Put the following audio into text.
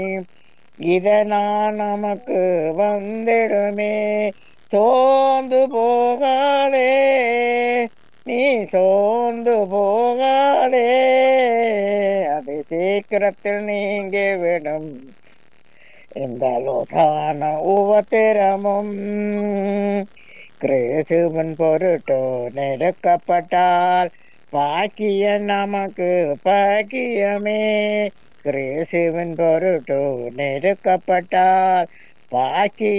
இதனால் நமக்கு வந்திடுமே சோர்ந்து போகாதே நீ சோர்ந்து போகாதே அது சீக்கிரத்தில் நீங்க விடும் இந்த லோசான உபத்திரமும் கிறிஸ்துவன் பொருட்டோ நெருக்கப்பட்டால் பாக்கிய நமக்கு பாக்கியமே கிறிஸ்துவின் பொருட்டோ நெருக்கப்பட்டால் பாக்கிய